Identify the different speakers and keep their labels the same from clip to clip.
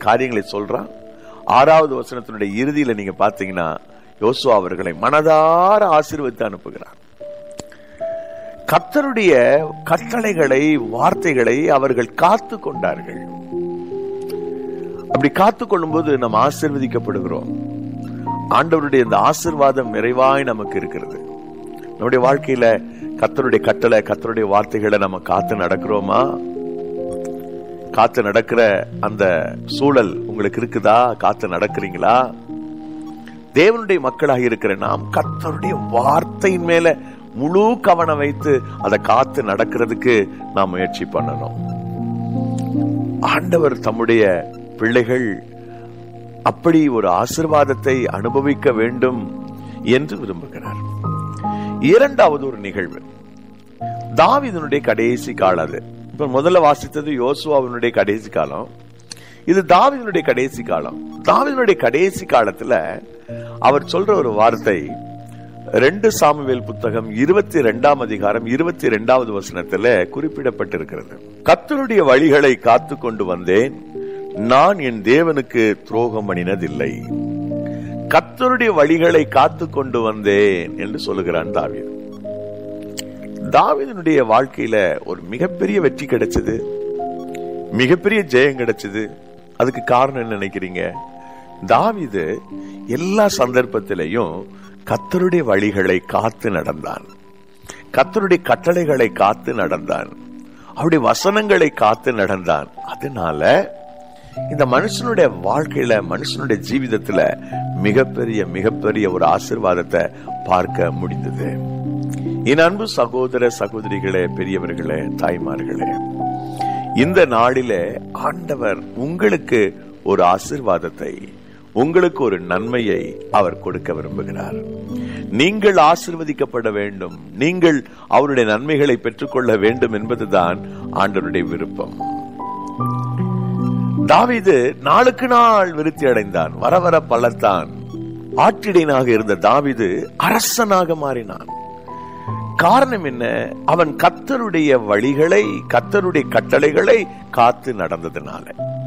Speaker 1: காரியங்களை சொல்றான் ஆறாவது வசனத்தினுடைய இறுதியில நீங்க பாத்தீங்கன்னா யோசுவா அவர்களை மனதார ஆசீர்வதித்து அனுப்புகிறார் கர்த்தருடைய கட்டளைகளை வார்த்தைகளை அவர்கள் காத்து கொண்டார்கள் அப்படி காத்து கொள்ளும்போது நாம் ஆசீர்வதிக்கப்படுகிறோம் ஆண்டவருடைய இந்த ஆசிர்வாதம் நிறைவாய் நமக்கு இருக்கிறது நம்முடைய வாழ்க்கையில கத்தருடைய கட்டளை கத்தருடைய வார்த்தைகளை நம்ம காத்து நடக்கிறோமா காத்து நடக்கிற அந்த சூழல் உங்களுக்கு இருக்குதா காத்து நடக்கிறீங்களா தேவனுடைய மக்களாக இருக்கிற நாம் கர்த்தருடைய வார்த்தையின் மேல முழு கவனம் வைத்து அதை காத்து நடக்கிறதுக்கு நாம் முயற்சி பண்ணணும் ஆண்டவர் தம்முடைய பிள்ளைகள் அப்படி ஒரு ஆசிர்வாதத்தை அனுபவிக்க வேண்டும் என்று விரும்புகிறார் இரண்டாவது ஒரு நிகழ்வு தாவிதனுடைய கடைசி காலம் அது இப்ப முதல்ல வாசித்தது யோசுவாவினுடைய கடைசி காலம் இது தாவிதனுடைய கடைசி காலம் தாவிதனுடைய கடைசி காலத்துல அவர் சொல்ற ஒரு வார்த்தை ரெண்டு சாமுவேல் புத்தகம் இருபத்தி ரெண்டாம் அதிகாரம் இருபத்தி ரெண்டாவது வசனத்துல குறிப்பிடப்பட்டிருக்கிறது கத்தருடைய வழிகளை காத்து கொண்டு வந்தேன் நான் என் தேவனுக்கு துரோகம் பண்ணினதில்லை கத்தருடைய வழிகளை காத்து கொண்டு வந்தேன் என்று சொல்லுகிறான் தாவீது தாவீதனுடைய வாழ்க்கையில ஒரு மிகப்பெரிய வெற்றி கிடைச்சது மிகப்பெரிய ஜெயம் கிடைச்சது அதுக்கு காரணம் என்ன நினைக்கிறீங்க தாவீது எல்லா சந்தர்ப்பத்திலையும் கத்தருடைய வழிகளை காத்து நடந்தான் கத்தருடைய கட்டளைகளை காத்து நடந்தான் அவருடைய வசனங்களை காத்து நடந்தான் அதனால இந்த மனுஷனுடைய வாழ்க்கையில மனுஷனுடைய ஜீவிதத்துல மிகப்பெரிய மிகப்பெரிய ஒரு ஆசிர்வாதத்தை பார்க்க முடிந்தது என் அன்பு சகோதர சகோதரிகளே பெரியவர்களே தாய்மார்களே இந்த நாளிலே ஆண்டவர் உங்களுக்கு ஒரு ஆசிர்வாதத்தை உங்களுக்கு ஒரு நன்மையை அவர் கொடுக்க விரும்புகிறார் நீங்கள் ஆசிர்வதிக்கப்பட வேண்டும் நீங்கள் அவருடைய நன்மைகளை பெற்றுக்கொள்ள வேண்டும் என்பதுதான் ஆண்டவருடைய விருப்பம் தாவீது நாளுக்கு நாள் விருத்தி அடைந்தான் வர வர பலத்தான் ஆற்றிடையனாக இருந்த தாவீது அரசனாக மாறினான் காரணம் என்ன அவன் கத்தருடைய வழிகளை கத்தருடைய கட்டளைகளை காத்து நடந்ததுனால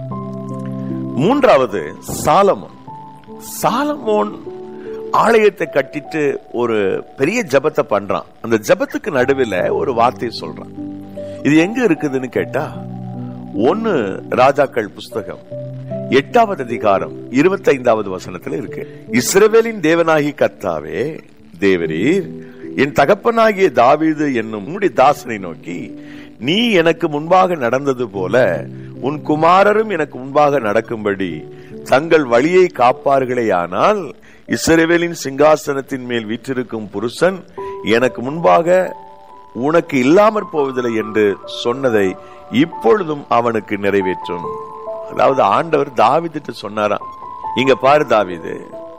Speaker 1: மூன்றாவது சாலமோன் சாலமோன் ஆலயத்தை கட்டிட்டு ஒரு பெரிய ஜபத்தை பண்றான் அந்த ஜபத்துக்கு நடுவில் ஒரு வார்த்தை சொல்றான் இது எங்க இருக்குதுன்னு கேட்டா ஒன்னு ராஜாக்கள் புஸ்தகம் எட்டாவது அதிகாரம் இருபத்தைந்தாவது வசனத்துல இருக்கு இஸ்ரவேலின் தேவனாகி கத்தாவே தேவரீர் என் தகப்பனாகிய தாவீது என்னும் உம்முடைய தாசனை நோக்கி நீ எனக்கு முன்பாக நடந்தது போல உன் குமாரரும் எனக்கு முன்பாக நடக்கும்படி தங்கள் வழியை காப்பார்களேயானால் இஸ்ரவேலின் சிங்காசனத்தின் மேல் வீற்றிருக்கும் புருஷன் எனக்கு முன்பாக உனக்கு இல்லாமற் போவதில்லை என்று சொன்னதை இப்பொழுதும் அவனுக்கு நிறைவேற்றும் அதாவது ஆண்டவர் தாவிதிட்டு சொன்னாராம் இங்க பாரு தாவிது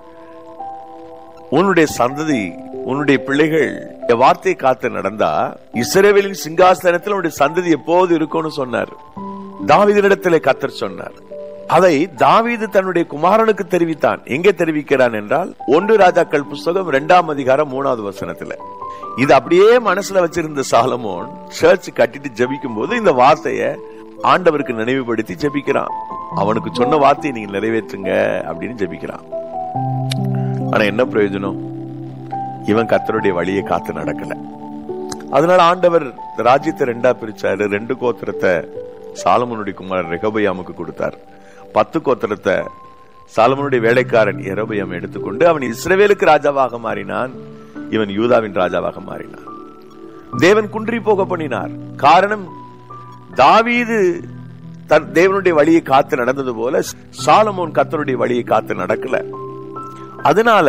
Speaker 1: உன்னுடைய சந்ததி உன்னுடைய பிள்ளைகள் என் வார்த்தையை காத்து நடந்தா இஸ்ரேவேலின் சிங்காசனத்தில் உன்னுடைய சந்ததி எப்போது இருக்கும்னு சொன்னார் தாவிதனிடத்திலே கத்தர் சொன்னார் அதை தாவீது தன்னுடைய குமாரனுக்கு தெரிவித்தான் எங்கே தெரிவிக்கிறான் என்றால் ஒன்று ராஜாக்கள் புஸ்தகம் இரண்டாம் அதிகாரம் மூணாவது வசனத்துல இது அப்படியே மனசுல வச்சிருந்த சாலமோன் சர்ச் கட்டிட்டு ஜபிக்கும் போது இந்த வார்த்தைய ஆண்டவருக்கு நினைவுபடுத்தி ஜபிக்கிறான் அவனுக்கு சொன்ன வார்த்தையை நீங்க நிறைவேற்றுங்க அப்படின்னு ஜபிக்கிறான் ஆனா என்ன பிரயோஜனம் இவன் கத்தருடைய வழியை காத்து நடக்கல அதனால ஆண்டவர் ராஜ்யத்தை ரெண்டா பிரிச்சாரு ரெண்டு கோத்திரத்தை சாலமனுடைய குமாரன் ரெகபயாமுக்கு கொடுத்தார் பத்து கோத்திரத்தை சாலமனுடைய வேலைக்காரன் எரபயம் எடுத்துக்கொண்டு அவன் இஸ்ரவேலுக்கு ராஜாவாக மாறினான் இவன் யூதாவின் ராஜாவாக மாறினான் தேவன் குன்றி போக பண்ணினார் காரணம் தாவீது தன் தேவனுடைய வழியை காத்து நடந்தது போல சாலமோன் கத்தருடைய வழியை காத்து நடக்கல அதனால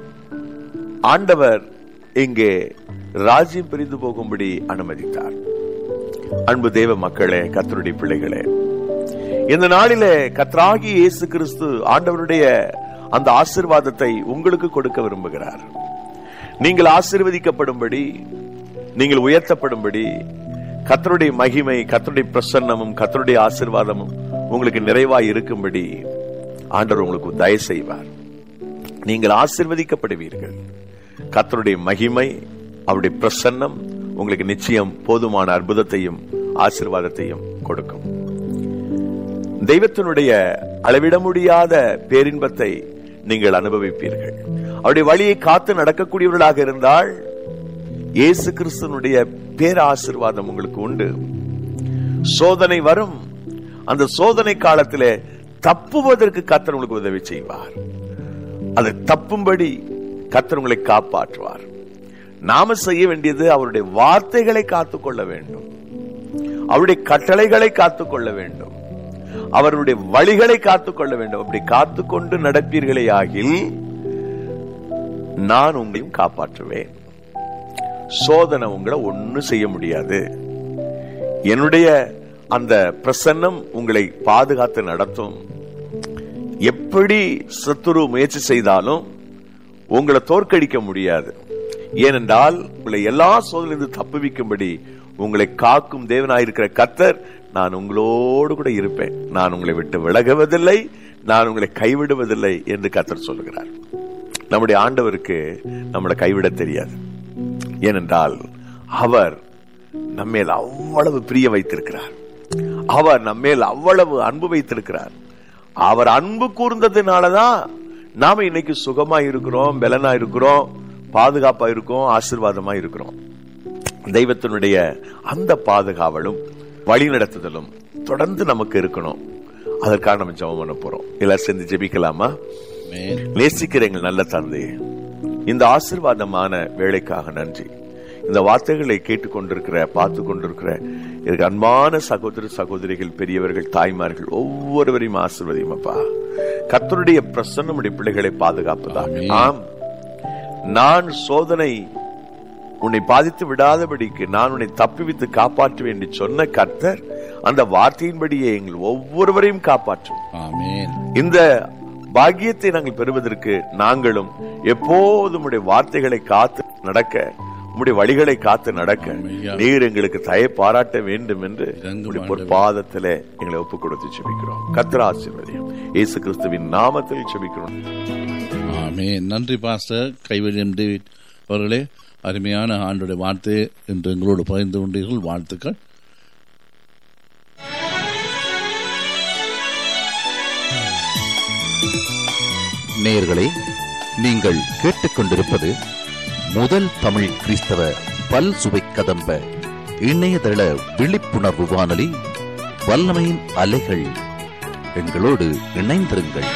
Speaker 1: ஆண்டவர் இங்கே ராஜ்யம் பிரிந்து போகும்படி அனுமதித்தார் அன்பு தேவ மக்களே கத்தருடைய பிள்ளைகளே இந்த நாளிலே கத்ராகி இயேசு கிறிஸ்து ஆண்டவருடைய அந்த ஆசிர்வாதத்தை உங்களுக்கு கொடுக்க விரும்புகிறார் நீங்கள் ஆசிர்வதிக்கப்படும்படி நீங்கள் உயர்த்தப்படும்படி கத்தருடைய மகிமை கத்தருடைய பிரசன்னமும் கத்தருடைய ஆசிர்வாதமும் உங்களுக்கு நிறைவாய் இருக்கும்படி ஆண்டவர் உங்களுக்கு தயவு செய்வார் நீங்கள் ஆசிர்வதிக்கப்படுவீர்கள் கத்தருடைய மகிமை அவருடைய பிரசன்னம் உங்களுக்கு நிச்சயம் போதுமான அற்புதத்தையும் ஆசிர்வாதத்தையும் கொடுக்கும் தெய்வத்தினுடைய அளவிட முடியாத பேரின்பத்தை நீங்கள் அனுபவிப்பீர்கள் அவருடைய வழியை காத்து நடக்கக்கூடியவர்களாக இருந்தால் இயேசு கிறிஸ்தனுடைய பேராசிர்வாதம் உங்களுக்கு உண்டு சோதனை வரும் அந்த சோதனை காலத்திலே தப்புவதற்கு கத்தர் உங்களுக்கு உதவி செய்வார் அதை தப்பும்படி கத்தர் உங்களை காப்பாற்றுவார் நாம செய்ய வேண்டியது அவருடைய வார்த்தைகளை காத்துக்கொள்ள வேண்டும் அவருடைய கட்டளைகளை காத்துக்கொள்ள வேண்டும் அவருடைய வழிகளை காத்துக்கொள்ள வேண்டும் அப்படி காத்துக்கொண்டு நடப்பீர்களே ஆகில் நான் உங்களையும் காப்பாற்றுவேன் சோதனை உங்களை ஒன்னும் செய்ய முடியாது என்னுடைய அந்த பிரசன்னம் உங்களை பாதுகாத்து நடத்தும் எப்படி சத்துரு முயற்சி செய்தாலும் உங்களை தோற்கடிக்க முடியாது ஏனென்றால் உங்களை எல்லா சோதனையிலிருந்து தப்புவிக்கும்படி உங்களை காக்கும் தேவனாயிருக்கிற கத்தர் நான் உங்களோடு கூட இருப்பேன் நான் உங்களை விட்டு விலகுவதில்லை நான் உங்களை கைவிடுவதில்லை என்று கத்தர் சொல்லுகிறார் நம்முடைய ஆண்டவருக்கு நம்மளை கைவிட தெரியாது ஏனென்றால் அவர் நம்மேல் அவ்வளவு பிரிய வைத்திருக்கிறார் அவர் நம்மேல் அவ்வளவு அன்பு வைத்திருக்கிறார் அவர் அன்பு கூர்ந்ததுனாலதான் நாம இன்னைக்கு சுகமா இருக்கிறோம் பலனா இருக்கிறோம் பாதுகாப்பா இருக்கோம் ஆசிர்வாதமா இருக்கிறோம் தெய்வத்தினுடைய அந்த பாதுகாவலும் வழி நடத்துதலும் தொடர்ந்து நமக்கு இருக்கணும் அதற்காக நம்ம ஜெபம் பண்ண போறோம் எல்லாரும் சேர்ந்து ஜெபிக்கலாமா
Speaker 2: ஆமென்.
Speaker 1: நேசிக்கிற எங்கள் நல்ல தந்தை இந்த ஆசிர்வாதமான வேலைக்காக நன்றி இந்த வார்த்தைகளை கேட்டுக்கொண்டிருக்கிற பார்த்து கொண்டிருக்கிற எனக்கு அன்பான சகோதர சகோதரிகள் பெரியவர்கள் தாய்மார்கள் ஒவ்வொருவரையும் ஆசிர்வதியும் அப்பா கர்த்தருடைய பிரசன்னம் உடைய பிள்ளைகளை பாதுகாப்பதாக
Speaker 2: ஆமென்.
Speaker 1: ஆம் நான் சோதனை உன்னை பாதித்து விடாதபடிக்கு நான் உன்னை தப்பிவித்து காப்பாற்றுவேன் என்று சொன்ன கர்த்தர் அந்த வார்த்தையின்படியே எங்கள் ஒவ்வொருவரையும் காப்பாற்றும்
Speaker 2: ஆமென்
Speaker 1: இந்த பாக்கியத்தை நாங்கள் பெறுவதற்கு நாங்களும் எப்போதும் உடைய வார்த்தைகளை காத்து நடக்க உம்முடைய வழிகளை காத்து நடக்க
Speaker 2: ஆமெய்யா.
Speaker 1: நீர் எங்களுக்கு தய பாராட்ட வேண்டும் என்று
Speaker 2: இறங்கும்
Speaker 1: உம்முடைய
Speaker 2: ஆண்டவரே.
Speaker 1: பொற்பாதத்திலே எங்களை ஒப்புக் கொடுத்து செபிக்கிறோம் கத்திர ஆசீர்வதியும் இயேசு கிறிஸ்துவின் நாமத்தில் செபிக்கிறோம்
Speaker 2: ஆமென் நன்றி பாஸ்டர் கைவல்யம் டேவிட் அவர்களே அருமையான ஆண்டுடைய வார்த்தையை இன்று எங்களோடு பகிர்ந்து கொண்டீர்கள் வாழ்த்துக்கள்
Speaker 3: நேயர்களே நீங்கள் கேட்டுக்கொண்டிருப்பது முதல் தமிழ் கிறிஸ்தவ பல் சுவை கதம்ப இணையதள விழிப்புணர்வு வானொலி வல்லமையின் அலைகள் எங்களோடு இணைந்திருங்கள்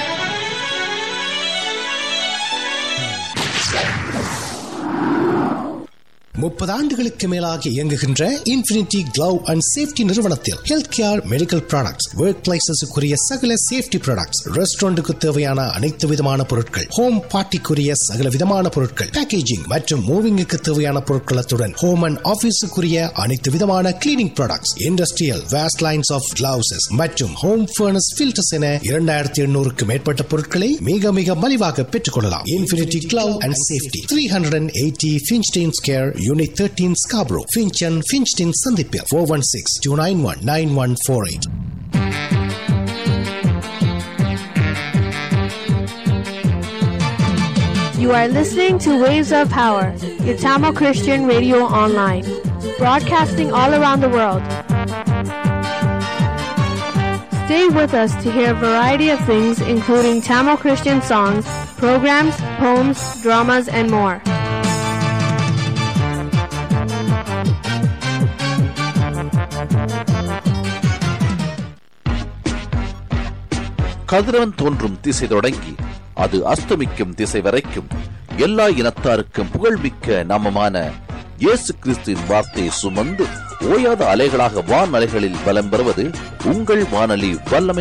Speaker 4: முப்பது ஆண்டுகளுக்கு மேலாக இயங்குகின்ற இன்ஃபினிட்டி கிளவ் அண்ட் சேஃப்டி நிறுவனத்தில் health care medical products work பிளேசஸுக்குரிய சகல சேஃப்டி ப்ராடக்ட்ஸ் ரெஸ்டாரண்ட்டுக்கு தேவையான அனைத்து விதமான பொருட்கள் ஹோம் பார்ட்டிக்குரிய சகல விதமான பொருட்கள் பேக்கேஜிங் மற்றும் மூவிங்குக்கு தேவையான பொருட்களத்துடன் ஹோம் அண்ட் ஆபீஸுக்குரிய அனைத்து விதமான cleaning products industrial waste lines of gloves மற்றும் ஹோம் ஃபர்னஸ் ஃபில்டர்ஸ் என இரண்டாயிரத்தி எண்ணூறுக்கு மேற்பட்ட பொருட்களை மிக மிக மலிவாக பெற்றுக் கொள்ளலாம் infinity glove and safety three hundred and eighty Finchdene square unit thirteen Scarborough Finch and Finchdene சந்திப்பில் four one six two nine one nine one four eight
Speaker 5: You are listening to Waves of Power, your Tamil Christian radio online, broadcasting all around the world. Stay with us to hear a variety of things, including Tamil Christian songs, programs, poems, dramas, and more.
Speaker 3: கதிரவன் தோன்றும் திசை தொடங்கி அது அஸ்தமிக்கும் திசை வரைக்கும் எல்லா இனத்தாருக்கும் புகழ்மிக்க நாமமான இயேசு கிறிஸ்துவின் வார்த்தையை சுமந்து ஓயாத அலைகளாக வான் அலைகளில் பலம் பெறுவது உங்கள் வானொலி வல்லமை